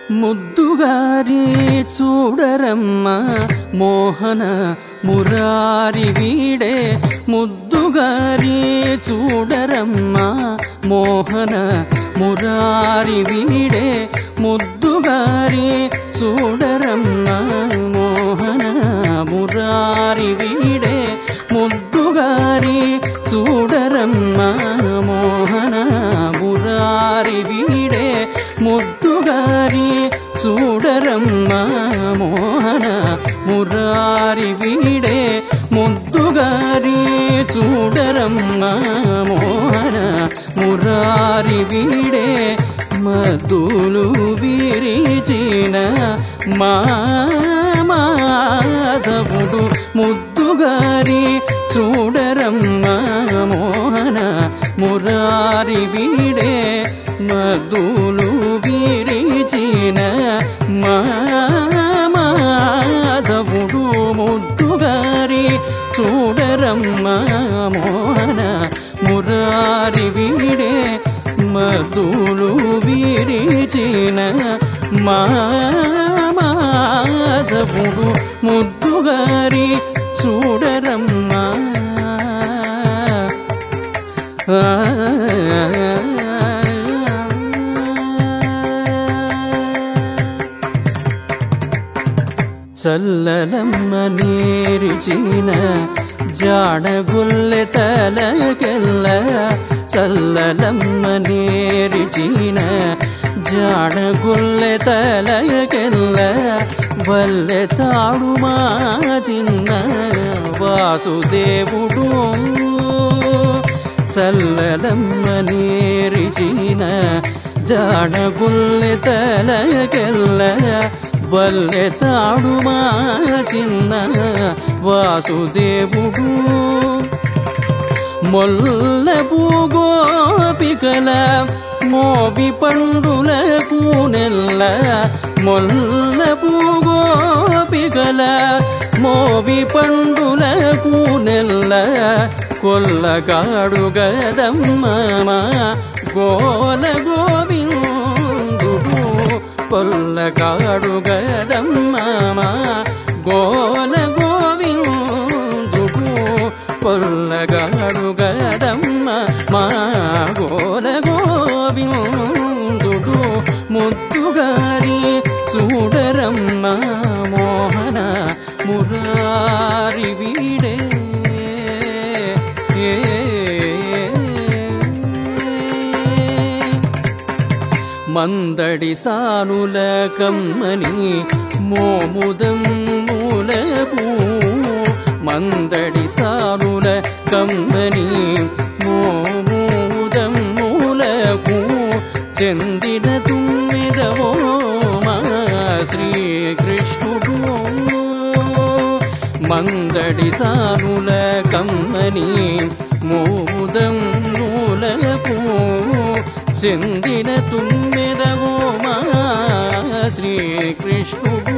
ముద్దుగారి చూడరమ్మ మోహన మురారి వీడే ముద్దుగారి చూడరమ్మ మోహన మురారి వీడే ముద్దుగారి చూడరమ్మ మోహన మురారి వీడే ముద్దుగారి చూడరమ్మ మోహన మురారి వీడే ముద్దుగారి చూడరమ్మ మోహన మురారి వీడే ముద్దుగారి చూడరమ్మ మోహన మురారి వీడే మధులు విరిచిన మా మాధవుడు ముద్దుగారి చూడరమ్మ మోహన మురారి వీడే మధులు విరిచిన మా మాధవుడు ముద్దుగారి చూడరమ్మ మోహన మురారి వీడే మధులు విరిచిన మా మాధవుడు ముద్దుగారి చూడరమ్మా చల్లలమ్మ నేరిచిన జాడగుల్లె తలకెల్ల చల్లలమ్మ నేరిచిన జాడగుల్లె తలకెల్ల వల్లె తాడు మా చిన్న వాసుదేవుడు చల్లలమ్మ నేరిచిన జాడగుల్లె తలకెల్ల వల్లె తాడు మా చిన్న వాసుదేవుడు మొల్లపు గోపికల మోవి పండులకు నెల్ల మొల్లపు గోపికల మోవి పండులకు నెల్ల కొల్లగాడు గదమ్మ గోల గోవిందుడు కొల్లగాడు గదమ్మ గోల గోవిందుడు కొల్లగాడు గదమ్మ మా గోల గోవిందుడు ముద్దుగారి చూడరమ్మ మోహన మురారి వీడే మందడి సానుల కమ్మని మోముదం మూలపు మందడి సానుల కమ్మని మోముదం మూలకు చెందిన తుమ్మిదవో మా శ్రీకృష్ణుడు మందడి సానుల కమ్మని మోముదం మూలకు చెందిన తుమ్మెదవో మా శ్రీకృష్ణుడు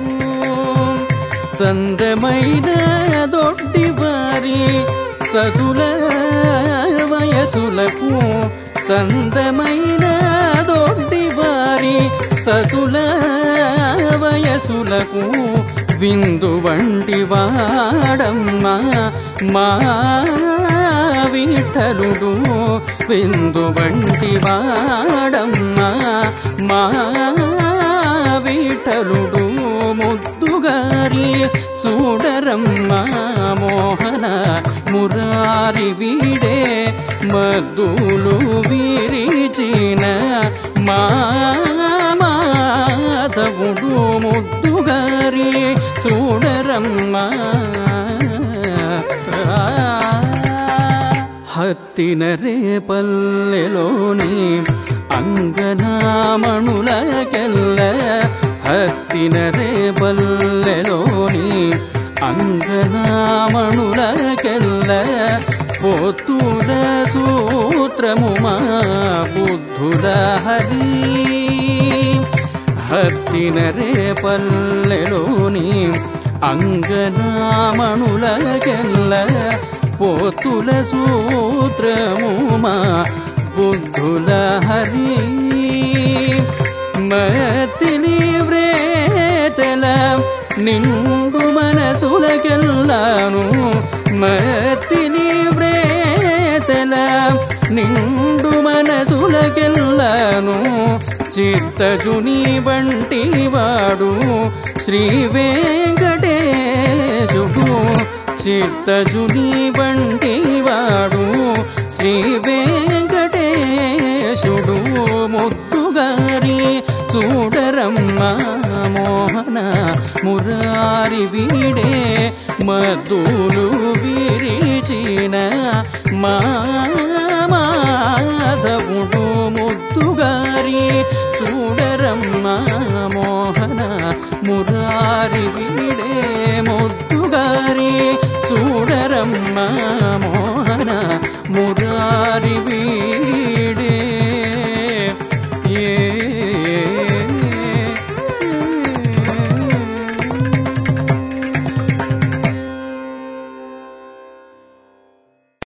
చందమైన దొడ్డి వారి సతుల వయసులకు చందమైన దొడ్డి వారి సతుల వయసులకు విందు వంటి వాడమ్మ మా విఠలుడు విందు వంటి వాడమ్మ మా విఠలుడు ముద్దుగారి చూడరమ్మ మోహన మురారి వీడే మద్దులు విరిచిన మా మాధవుడు ముద్దుగారి చూడరమ్మా హత్తిన రేపల్లెలోని అంగనామణులకెల్ల హత్తిన రేపల్లెలోని అంగనామణులకెల్ల పొత్తుల సూత్రము మా బుద్ధుల హరి హత్తిన రేపల్లెలోని అంగనామణులకెల్ల పోతుల సూత్రము మా బుద్ధుల హరి మతిలి నిండు మనసులకెల్లాను మత్తిని వ్రేతల నిండు మనసులకెల్లాను చిత్తజుని వంటి వాడు శ్రీ వెంకటేశుడు చిత్తజుని వంటి వాడు శ్రీ వెంకటేశుడు ముద్దుగారి చూడరమ్మ మోహన మురారి వీడే మద్దులు విరిచిన మాధవుడు ముద్దుగారి చూడరమ్మ మోహన మురారి వీడే ముద్దుగారి చూడరమ్మ మోహన మురారి వీడే